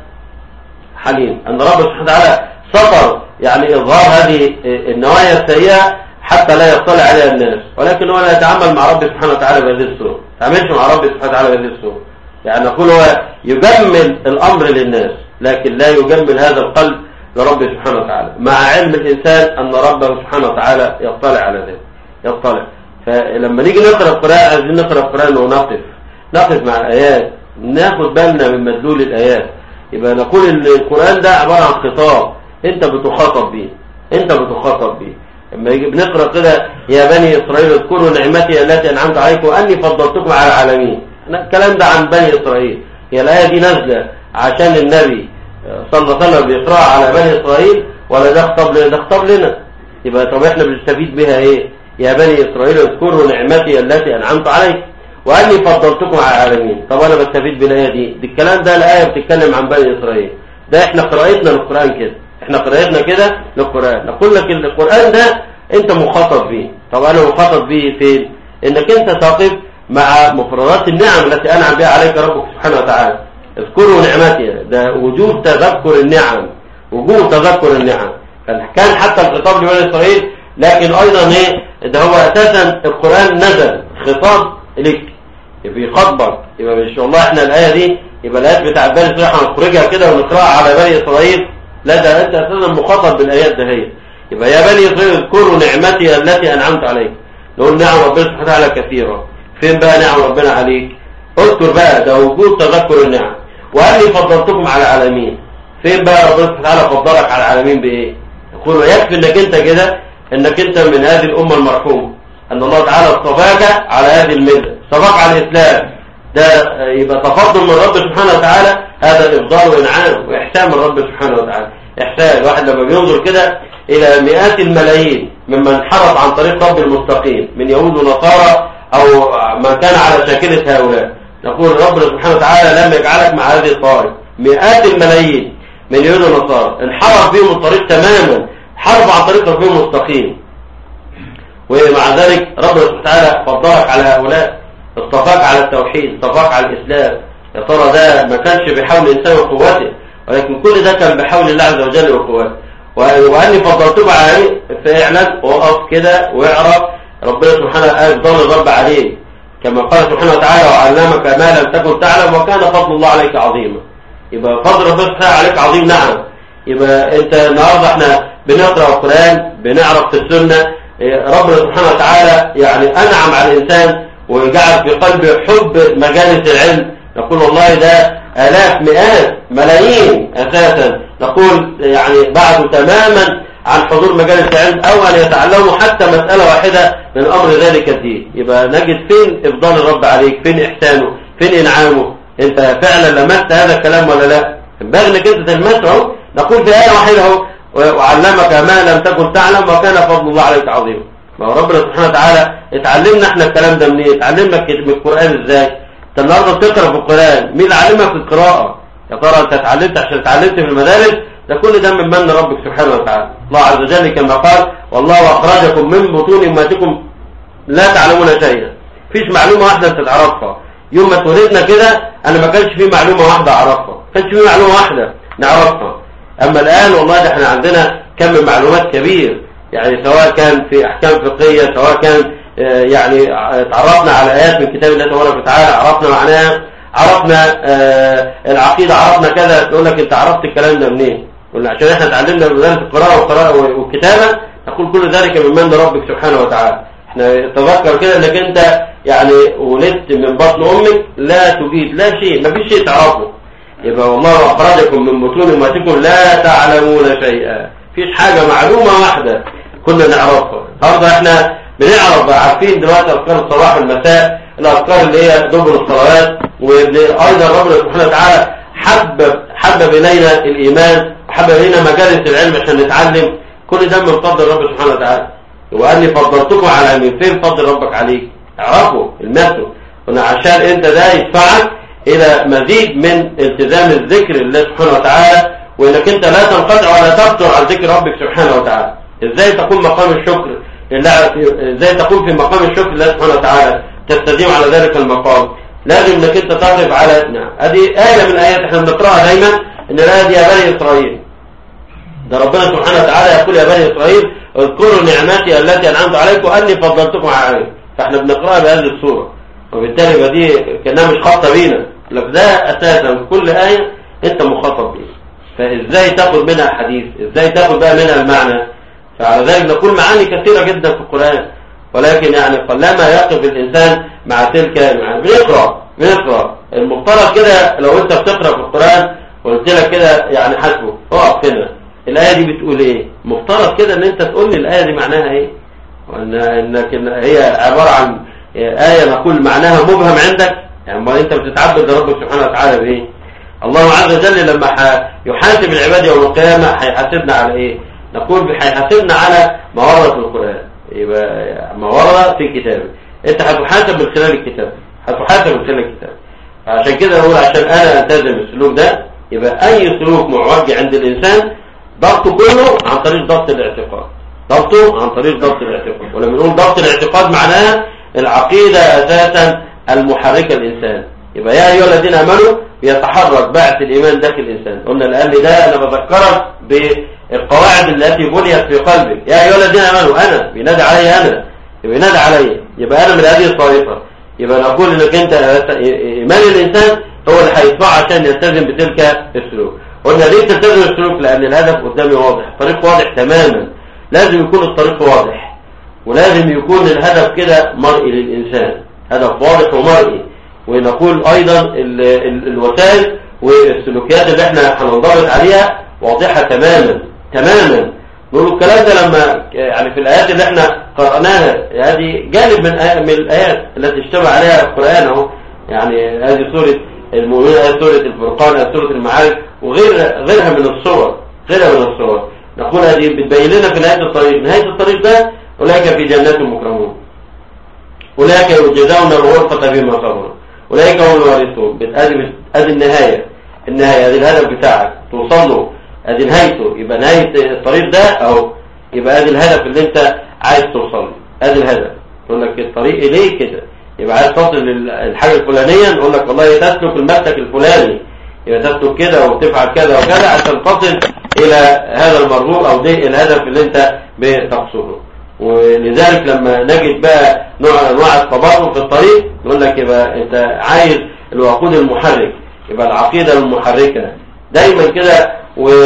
حليم أن رب سبحانه وتعالى سطر يعني إظهار هذه النوايا السيئة حتى لا يطلع عليها الناس ولكن هو لا يتعامل مع رب سبحانه وتعالى بهذه الصورة ما يتعاملش مع رب سبحانه وتعالى بهذه الصورة يعني نقول هو يجمل الأمر للناس لكن لا يجمل هذا القلب لرب سبحانه وتعالى مع علم الإنسان أن ربه سبحانه وتعالى يطلع على ذلك يطلع فلما نيجي نقرأ القرآن عايزين نقرأ القرآن ونقف نقف مع الآيات ناخد بالنا من مدلول الآيات يبقى نقول ان القرآن ده عبارة عن خطاب انت بتخاطب بيه انت بتخاطب بيه لما يجي بنقرأ كده يا بني إسرائيل اذكروا نعمتي التي أنعمت عليكم وأني فضلتكم على العالمين الكلام ده عن بني إسرائيل هي الآية دي نازلة عشان النبي صلى الله عليه وسلم بيقرأها على بني إسرائيل ولا ده خطاب لنا ده خطاب لنا يبقى طب احنا بنستفيد بها ايه يا بني إسرائيل اذكروا نعمتي التي أنعمت عليكم وأني فضلتكم على العالمين طب أنا بستفيد بالآية دي دي الكلام ده الآية بتتكلم عن بني إسرائيل ده احنا قراءتنا للقرآن كده احنا قراءتنا كده للقرآن نقول لك القرآن ده انت مخاطب بيه طب أنا مخاطب بيه فين انك انت تقف مع مفردات النعم التي أنعم بها عليك ربك سبحانه وتعالى اذكروا نعمتي ده وجوب تذكر النعم وجوب تذكر النعم كان حتى الخطاب لبني إسرائيل لكن أيضا ايه ده هو أساسا القرآن نزل خطاب لك يبقى يخاطبك يبقى مش والله احنا الآية دي يبقى الآيات بتاع بني إسرائيل هنخرجها كده ونقرأها على بني إسرائيل لا ده أنت أساسا مخاطب بالآيات ده هي يبقى يا بني إسرائيل اذكروا نعمتي التي أنعمت عليكم نقول نعم ربنا سبحانه وتعالى كثيرة فين بقى نعم ربنا عليك اذكر بقى ده وجود تذكر النعم وأني فضلتكم على العالمين فين بقى ربنا سبحانه وتعالى فضلك على العالمين بإيه يقول يكفي انك انت كده انك انت من هذه الأمة المرحومة أن الله تعالى اصطفاك على هذه الملة اصطفاك على الإسلام ده يبقى تفضل من رب سبحانه وتعالى هذا إفضال وإنعام وإحسان من رب سبحانه وتعالى إحسان الواحد لما بينظر كده إلى مئات الملايين ممن انحرف عن طريق رب المستقيم من يهود ونصارى أو ما كان على شاكلة هؤلاء نقول ربنا سبحانه وتعالى لم يجعلك مع هذه الطائف مئات الملايين من يهود ونصارى انحرف بهم الطريق تماما حرف عن طريق ربهم المستقيم ومع ذلك ربنا سبحانه وتعالى فضلك على هؤلاء اصطفاك على التوحيد اصطفاك على الإسلام يا ترى ده ما كانش بحول الانسان وقوته ولكن كل ده كان بحول الله عز وجل وقوته و- واني فضلتكم عليه فعلا وقف كده واعرف ربنا سبحانه قال ضل الرب عليه كما قال سبحانه وتعالى وعلمك ما لم تكن تعلم وكان فضل الله عليك عظيما يبقى فضل ربنا سبحانه عليك عظيم نعم يبقى انت النهارده احنا بنقرا القران بنعرف في السنه إيه، ربنا سبحانه وتعالى يعني انعم على الانسان وجعل في قلبه حب مجالس العلم نقول والله ده الاف مئات ملايين اساسا نقول يعني بعده تماما عن حضور مجالس العلم او ان يتعلموا حتى مساله واحده من امر ذلك الدين يبقى نجد فين افضال الرب عليك فين احسانه فين انعامه انت فعلا لمست هذا الكلام ولا لا ينبغي انك انت تلمسه اهو نقول في ايه واحده اهو وعلمك ما لم تكن تعلم وكان فضل الله عليك عظيما ما هو ربنا سبحانه وتعالى اتعلمنا احنا الكلام ده منين اتعلمنا من القران ازاي انت النهارده بتقرا في القران مين اللي علمك القراءه يا ترى انت اتعلمت عشان اتعلمت في المدارس ده كل ده من من ربك سبحانه وتعالى الله عز وجل كما قال والله اخرجكم من بطون امهاتكم لا تعلمون شيئا فيش معلومه واحده انت تعرفها يوم ما اتولدنا كده انا ما كانش في معلومه واحده اعرفها ما كانش في معلومه واحده نعرفها اما الان والله ده احنا عندنا كم من معلومات كبير يعني سواء كان في احكام فقهيه سواء كان آه، يعني ع- تعرفنا على ايات من كتاب الله تبارك وتعالى عرفنا معناها عرفنا آه، العقيده عرفنا كذا تقول لك انت عرفت الكلام ده منين؟ قلنا عشان احنا اتعلمنا من مدارس القراءه والقراءه والكتابه نقول كل ذلك من من ربك سبحانه وتعالى احنا تذكر كده انك انت يعني ولدت من بطن امك لا تجيد لا شيء ما فيش شيء تعرفه يبقى والله اخرجكم من بطون امهاتكم لا تعلمون شيئا فيش حاجه معلومه واحده كنا نعرفها النهارده احنا بنعرف بقى عارفين دلوقتي اذكار الصباح والمساء الاذكار اللي هي دبر الصلوات وايضا ربنا سبحانه وتعالى حبب حبب الينا الايمان وحبب الينا مجالس العلم عشان نتعلم كل ده من فضل رب سبحانه وتعالى واني فضلتكم على من فين فضل ربك عليك اعرفوا المسوا قلنا عشان انت ده يدفعك الى مزيد من التزام الذكر لله سبحانه وتعالى وانك انت لا تنقطع ولا تفتر عن ذكر ربك سبحانه وتعالى ازاي تقوم مقام الشكر لله ازاي تقوم في مقام الشكر لله سبحانه وتعالى تستديم على ذلك المقام لازم انك انت تقف على نعم هذه آية من الآيات احنا بنقراها دايما ان الآية دي يا بني إسرائيل ده ربنا سبحانه وتعالى يقول يا بني إسرائيل اذكروا نعمتي التي أنعمت عليكم وأني فضلتكم على العالمين فاحنا بنقراها بهذه الصورة وبالتالي يبقى دي كأنها مش خاصة بينا لك ده أساسا في كل آية أنت مخاطب بيه فإزاي تاخد منها الحديث إزاي تاخد بقى منها المعنى فعلى ذلك نقول معاني كثيرة جدا في القرآن ولكن يعني قلما يقف الإنسان مع تلك المعاني بنقرأ بنقرأ المفترض كده لو أنت بتقرأ في القرآن وقلت لك كده يعني حسبه اقف هنا الآية دي بتقول إيه مفترض كده إن أنت تقول لي الآية دي معناها إيه وإن إنك إن هي عبارة عن آية نقول معناها مبهم عندك يعني ما أنت بتتعبد لربك سبحانه وتعالى بإيه الله عز وجل لما يحاسب العباد يوم القيامة هيحاسبنا على إيه نقول هيحاسبنا على ما ورد في القرآن يبقى ما ورد في كتابه انت هتحاسب من خلال الكتاب هتحاسب من خلال الكتاب عشان كده نقول عشان انا التزم السلوك ده يبقى اي سلوك موجه عند الانسان ضبطه كله عن طريق ضبط الاعتقاد ضبطه عن طريق ضبط الاعتقاد ولما نقول ضبط الاعتقاد معناها العقيدة اساسا المحركة الانسان يبقى يا ايها الذين امنوا يتحرك بعث الايمان داخل الانسان قلنا الان ده انا بذكرك بالقواعد التي بنيت في قلبك يا ايها الذين امنوا انا بينادي علي انا بينادي علي يبقى انا من هذه الطائفه يبقى نقول انك انت ايمان الانسان هو اللي هيدفعه عشان يلتزم بتلك السلوك قلنا ليه تلتزم السلوك لان الهدف قدامي واضح الطريق واضح تماما لازم يكون الطريق واضح ولازم يكون الهدف كده مرئي للانسان هدف واضح ومرئي ونقول ايضا ال ال الوسائل والسلوكيات اللي احنا هننضبط عليها واضحة تماما تماما نقول الكلام ده لما يعني في الآيات اللي احنا قرأناها هذه جانب من من الآيات التي اشتمل عليها القرآن اهو يعني هذه سورة المؤمنين هذه سورة الفرقان هذه سورة المعارف وغير غيرها من الصور غيرها من الصور نقول هذه بتبين لنا في نهاية الطريق نهاية الطريق ده أولئك في جنات مكرمون أولئك يجزون الغرفة بما صبروا أولئك هم الوارثون هذه النهاية النهاية هذه الهدف بتاعك توصل له ادي نهايته يبقى نهاية الطريق ده اهو يبقى ادي الهدف اللي انت عايز توصل له ادي الهدف تقول لك الطريق اليه كده يبقى عايز تصل للحاجة الفلانية نقول لك والله تسلك المسلك الفلاني يبقى تسلك كده وتفعل كذا وكذا عشان تصل الى هذا المرجو او دي الهدف اللي انت بتقصده ولذلك لما نجد بقى نوع من انواع التباطؤ في الطريق نقول لك يبقى انت عايز الوقود المحرك يبقى العقيدة المحركة دايما كده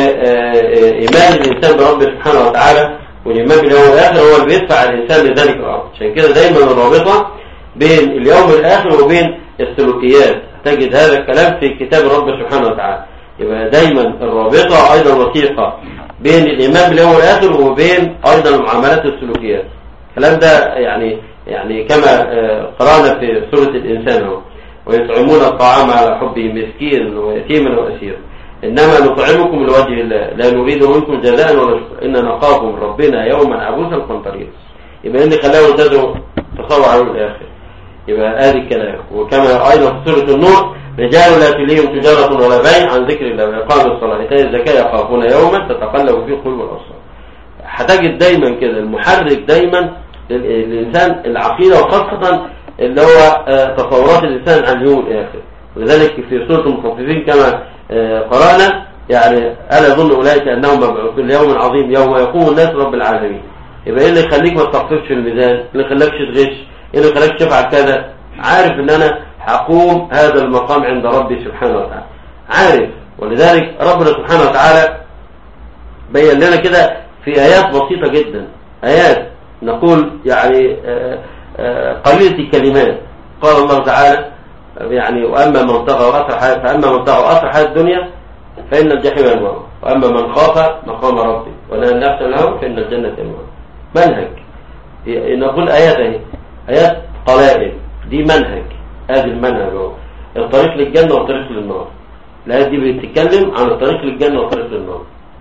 وإيمان الإنسان برب سبحانه وتعالى والإيمان باليوم الآخر هو اللي بيدفع الإنسان لذلك الأمر عشان كده دايما الرابطة بين اليوم الآخر وبين السلوكيات تجد هذا الكلام في كتاب رب سبحانه وتعالى يبقى دايما الرابطة أيضا وثيقة بين الإيمان باليوم الآخر وبين أيضا المعاملات السلوكيات الكلام ده يعني يعني كما قرأنا في سورة الإنسان هو ويطعمون الطعام على حبه مسكين ويتيما وأسيرا إنما نطعمكم لوجه الله لا نريد منكم جزاء ولا شكر إن نخاف من ربنا يوما عبوسا قمطريرا يبقى اللي خلاه تدعو تصور على الآخر يبقى آدي الكلام وكما أيضا في سورة النور رجال لا تليهم تجارة ولا بيع عن ذكر الله وإقام الصلاة إيتاء الزكاة يخافون يوما تتقلب فيه القلوب والأبصار هتجد دايما كده المحرك دايما للإنسان العقيدة وخاصة اللي هو تصورات الإنسان عن اليوم الآخر ولذلك في سورة المخففين كما قرأنا يعني ألا يظن أولئك أنهم مبعوثون ليوم عظيم يوم يقوم الناس رب العالمين يبقى إيه اللي يخليك ما تخففش الميزان إيه اللي يخليكش تغش إيه اللي يخليكش تفعل كذا عارف إن أنا هقوم هذا المقام عند ربي سبحانه وتعالى عارف ولذلك ربنا سبحانه وتعالى بين لنا كده في آيات بسيطة جدا آيات نقول يعني آآ آآ قليلة الكلمات قال الله تعالى يعني وأما من طغى وأثر حياة فأما من طغى وأثر حياة الدنيا فإن الجحيم المأوى وأما من خاف مقام ربي ونهى النفس عن الهوى فإن الجنة المأوى منهج نقول آيات اهي آيات قلائل دي منهج هذا المنهج هو الطريق للجنة والطريق للنار الآيات دي بتتكلم عن الطريق للجنة والطريق للنار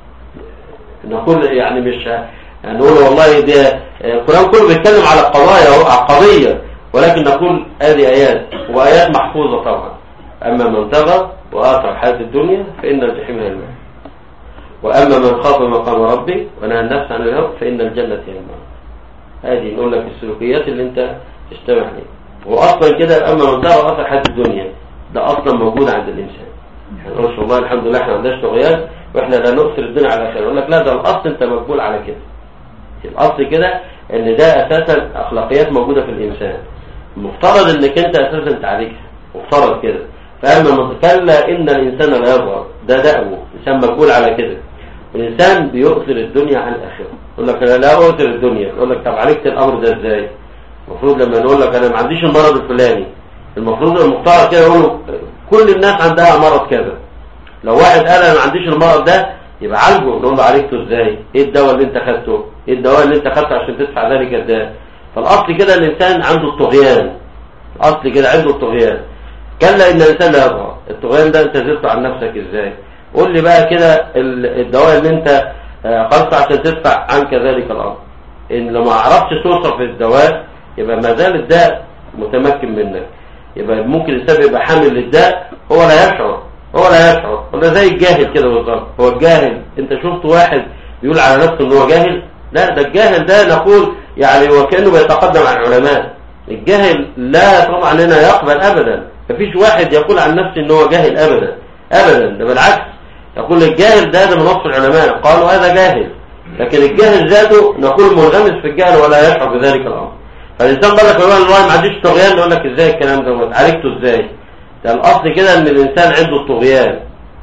نقول يعني مش نقول والله ده القرآن كله بيتكلم على قضايا على قضية ولكن نقول هذه آيات وآيات محفوظة طبعا أما من طغى وآثر حياة الدنيا فإن الجحيم هي الماء وأما من خاف مقام ربي ونهى النفس عن الهوى فإن الجنة هي الماء هذه نقول لك السلوكيات اللي انت تجتمع عليها وأصلا كده أما من طغى وآثر حياة الدنيا ده أصلا موجود عند الإنسان احنا نقول والله الحمد لله احنا ما عندناش طغيان واحنا لا نؤثر الدنيا على خير يقول لك لا ده الأصل انت مقبول على كده الأصل كده ان ده أساسا أخلاقيات موجودة في الإنسان مفترض انك انت اساسا تعالجها مفترض كده فاما من كلا ان الانسان لا يظهر ده دأبه الانسان مقبول على كده الانسان بيؤثر الدنيا عن الاخره يقول لك انا لا اؤثر الدنيا يقول لك طب عالجت الامر ده ازاي المفروض لما نقول لك انا ما عنديش المرض الفلاني المفروض المفترض كده يقول كل الناس عندها مرض كذا لو واحد قال انا ما عنديش المرض ده يبقى عالجه نقول له عالجته ازاي ايه الدواء اللي انت خدته ايه الدواء اللي انت خدته عشان تدفع ذلك الداء فالأصل كده الإنسان عنده الطغيان الأصل كده عنده الطغيان كلا إن الإنسان لا يظهر الطغيان ده أنت زدت عن نفسك إزاي قول لي بقى كده الدواء اللي أنت خلصت عشان تدفع عنك ذلك الأمر إن لما عرفتش توصف الدواء يبقى ما زال الداء متمكن منك يبقى ممكن الإنسان يبقى حامل للداء هو لا يشعر هو لا يشعر هو زي الجاهل كده بالظبط هو الجاهل أنت شفت واحد بيقول على نفسه إن هو جاهل لا ده الجاهل ده نقول يعني وكأنه بيتقدم عن العلماء الجاهل لا طبعا هنا يقبل أبدا مفيش واحد يقول عن نفسه ان هو جاهل أبدا أبدا ده بالعكس يقول الجاهل ده ده من وصف العلماء قالوا هذا جاهل لكن الجاهل ذاته نقول منغمس في الجهل ولا يشعر بذلك الأمر فالإنسان بقى لك يقول والله ما عنديش طغيان يقول لك ازاي الكلام ده عالجته ازاي ده الأصل كده ان الإنسان عنده الطغيان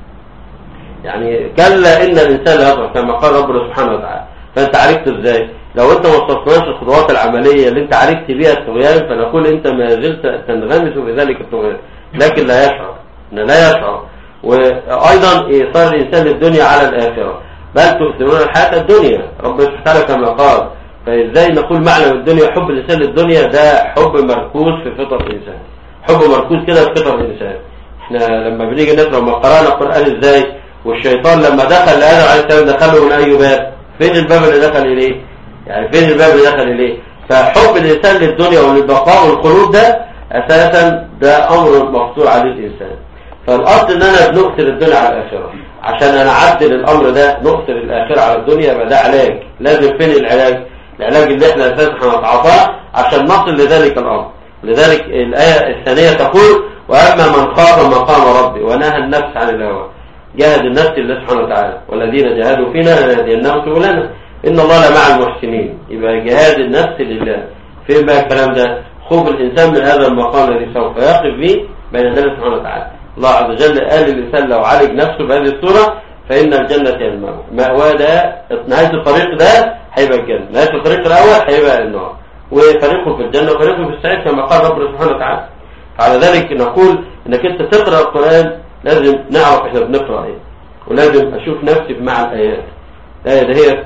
يعني كلا إن الإنسان لا يضعف كما قال ربنا سبحانه وتعالى فأنت عالجته ازاي لو انت ما وصفناش الخطوات العملية اللي انت عالجت بيها الطغيان فنقول انت ما زلت تنغمس في ذلك الطغيان لكن لا يشعر لا يشعر وايضا ايثار الانسان للدنيا على الاخرة بل تؤثرون الحياة الدنيا ربنا سبحانه كما قال فازاي نقول معنى الدنيا حب الانسان للدنيا ده حب مركوز في فطر الانسان حب مركوز كده في فطر الانسان احنا لما بنيجي نقرا لما قرانا القران ازاي والشيطان لما دخل لادم عليه السلام دخله من اي باب فين الباب اللي دخل اليه يعني فين الباب اللي دخل اليه فحب الانسان للدنيا وللبقاء والخلود ده اساسا ده امر مفتوح عليه الانسان فالاصل ان انا بنؤثر الدنيا على الاخره عشان انا اعدل الامر ده نؤثر الاخره على الدنيا يبقى ده علاج لازم فين العلاج العلاج اللي احنا اساسا هنتعاطاه عشان نصل لذلك الامر لذلك الآية الثانية تقول وأما من خاف مقام ربي ونهى النفس عن الهوى جاهد النفس لله سبحانه وتعالى والذين جاهدوا فينا لنهدينهم سبلنا إن الله لمع المحسنين يبقى جهاد النفس لله فين بقى الكلام ده خوف الإنسان من هذا المقام الذي سوف يقف به بين الله سبحانه وتعالى الله عز وجل قال للإنسان لو عالج نفسه بهذه الصورة فإن الجنة هي المأوى مأوى ده نهاية الطريق ده هيبقى الجنة نهاية الطريق الأول هيبقى النار وفريقه في الجنة وفريقه في السعيد كما قال ربنا سبحانه وتعالى على ذلك نقول انك انت تقرأ القرآن لازم نعرف احنا بنقرأ ايه ولازم اشوف نفسي مع الآيات الآية ده هي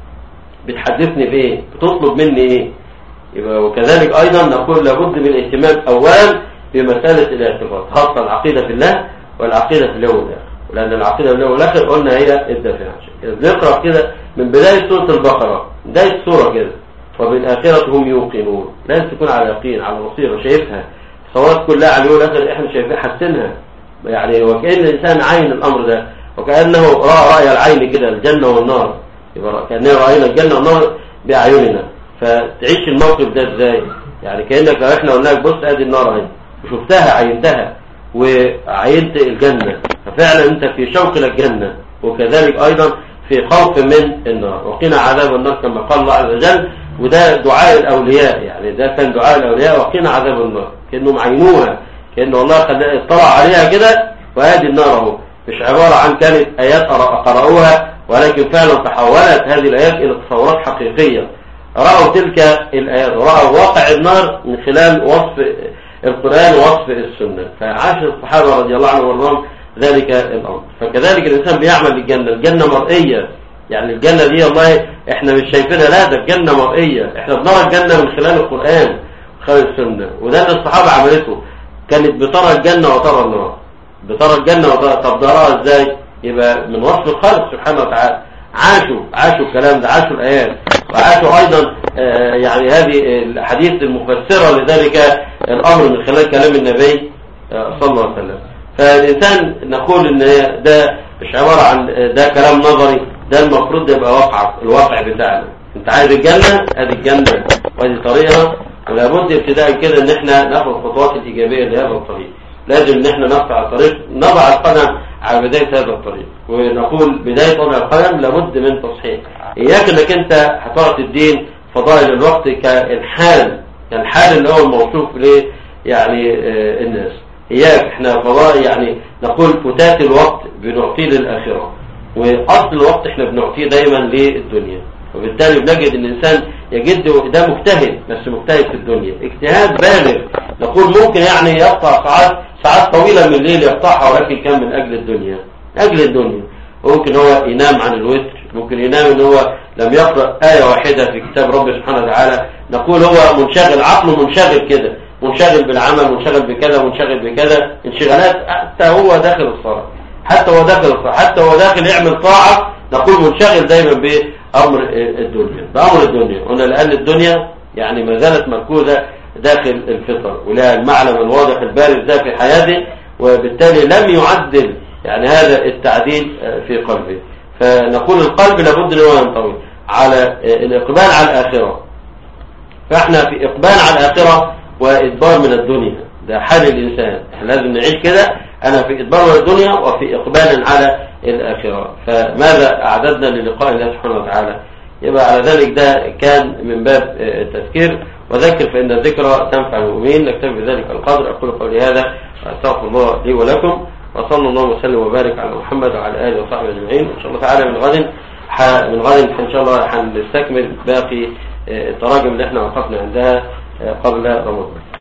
بتحدثني بايه بتطلب مني ايه يبقى وكذلك ايضا نقول لابد من الاهتمام اولا بمسألة الاعتقاد خاصة العقيدة في الله والعقيدة في اليوم الآخر لأن العقيدة في اليوم الآخر قلنا هي الدافعة بنقرأ كده من بداية سورة البقرة بداية السورة كده وبالآخرة هم يوقنون لازم تكون على يقين على بصيرة شايفها الصوات كلها على اليوم الآخر احنا شايفين حاسينها يعني وكأن الإنسان عين الأمر ده وكأنه رأى رأي العين كده الجنة والنار يبقى كأننا رأينا الجنة والنار بأعيننا فتعيش الموقف ده ازاي يعني كأنك لو احنا قلنا لك بص ادي النار اهي وشفتها عينتها وعينت الجنة ففعلا انت في شوق للجنة وكذلك ايضا في خوف من النار وقنا عذاب النار كما قال الله عز وجل وده دعاء الاولياء يعني ده كان دعاء الاولياء وقنا عذاب النار كانهم عينوها كانه الله اطلع عليها كده وادي النار اهو مش عبارة عن كانت ايات قرأوها ولكن فعلا تحولت هذه الايات الى تصورات حقيقية رأوا تلك الآيات ورأوا واقع النار من خلال وصف القرآن ووصف السنة فعاش الصحابة رضي الله عنهم وارضاهم ذلك الأمر فكذلك الإنسان بيعمل للجنة الجنة مرئية يعني الجنة دي والله احنا مش شايفينها لا ده الجنة مرئية احنا بنرى الجنة من خلال القرآن خلال السنة وده اللي الصحابة عملته كانت بترى الجنة وترى النار بترى الجنة وترى طب تراها ازاي يبقى من وصف الخالق سبحانه وتعالى عاشوا عاشوا الكلام ده عاشوا الآيات وعاشوا أيضا آه يعني هذه الحديث المفسرة لذلك الأمر من خلال كلام النبي آه صلى الله عليه وسلم فالإنسان نقول إن ده مش عبارة عن ده كلام نظري ده المفروض يبقى واقع الواقع بتاعنا انت عايز الجنة ادي الجنة وادي طريقها ولابد ابتداء كده ان احنا ناخد الخطوات الإيجابية لهذا الطريق لازم ان احنا نقطع الطريق نضع القدم على بداية هذا الطريق ونقول بداية وضع القدم لابد من تصحيح إياك أنك أنت هتعطي الدين فضائل الوقت كالحال كالحال اللي هو الموصوف ل يعني آه الناس إياك احنا فضائل يعني نقول فتات الوقت بنعطيه للآخرة وأصل الوقت احنا بنعطيه دايما للدنيا وبالتالي بنجد ان الانسان يجد ده مجتهد بس مجتهد في الدنيا اجتهاد بالغ نقول ممكن يعني يقطع ساعات ساعات طويلة من الليل يقطعها ولكن كان من اجل الدنيا اجل الدنيا ممكن هو ينام عن الوتر ممكن ينام ان هو لم يقرأ آية واحدة في كتاب ربي سبحانه وتعالى نقول هو منشغل عقله منشغل كده منشغل بالعمل منشغل بكذا منشغل بكذا انشغالات حتى هو داخل الصلاة حتى هو داخل الصلاة حتى هو داخل يعمل طاعة نقول منشغل دايما بأمر الدنيا بأمر الدنيا قلنا لأن الدنيا يعني ما زالت مركوزة داخل الفطر ولها المعلم الواضح البارز ده في حياته وبالتالي لم يعدل يعني هذا التعديل في قلبه فنقول القلب لابد ان هو ينطوي على الإقبال على الآخرة فاحنا في إقبال على الآخرة وإدبار من الدنيا ده حال الإنسان احنا لازم نعيش كده أنا في إدبار من الدنيا وفي إقبال على الآخرة فماذا أعددنا للقاء الله سبحانه وتعالى يبقى على ذلك ده كان من باب التذكير وذكر فإن الذكرى تنفع المؤمنين نكتفي بذلك القدر أقول قولي هذا وأستغفر الله لي ولكم وصلى الله وسلم وبارك على محمد وعلى آله وصحبه أجمعين إن شاء الله تعالى من غد من غد إن شاء الله هنستكمل باقي التراجم اللي احنا وقفنا عندها قبل رمضان